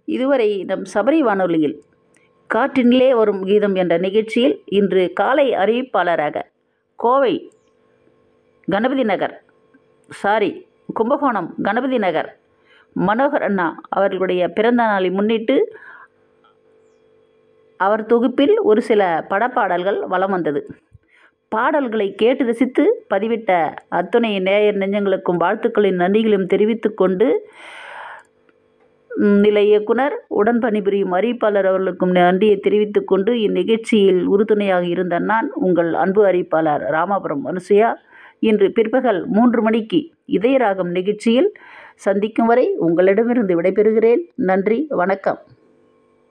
இதுவரை நம் சபரி வானொலியில் காற்றினிலே வரும் கீதம் என்ற நிகழ்ச்சியில் இன்று காலை அறிவிப்பாளராக கோவை கணபதி நகர் சாரி கும்பகோணம் கணபதி நகர் மனோகர் அண்ணா அவர்களுடைய பிறந்த நாளை முன்னிட்டு அவர் தொகுப்பில் ஒரு சில படப்பாடல்கள் வலம் வந்தது பாடல்களை கேட்டு ரசித்து பதிவிட்ட அத்துணை நேயர் நெஞ்சங்களுக்கும் வாழ்த்துக்களின் நன்றிகளையும் தெரிவித்துக் கொண்டு ம், நிலை இயக்குனர் உடன் பணிபுரியும் அறிவிப்பாளர் அவர்களுக்கும் நன்றியை தெரிவித்துக் கொண்டு இந்நிகழ்ச்சியில் உறுதுணையாக இருந்த நான் உங்கள் அன்பு அறிவிப்பாளர் ராமாபுரம் அனுசுயா இன்று பிற்பகல் மூன்று மணிக்கு இதயராகம் நிகழ்ச்சியில் சந்திக்கும் வரை உங்களிடமிருந்து விடைபெறுகிறேன் நன்றி வணக்கம்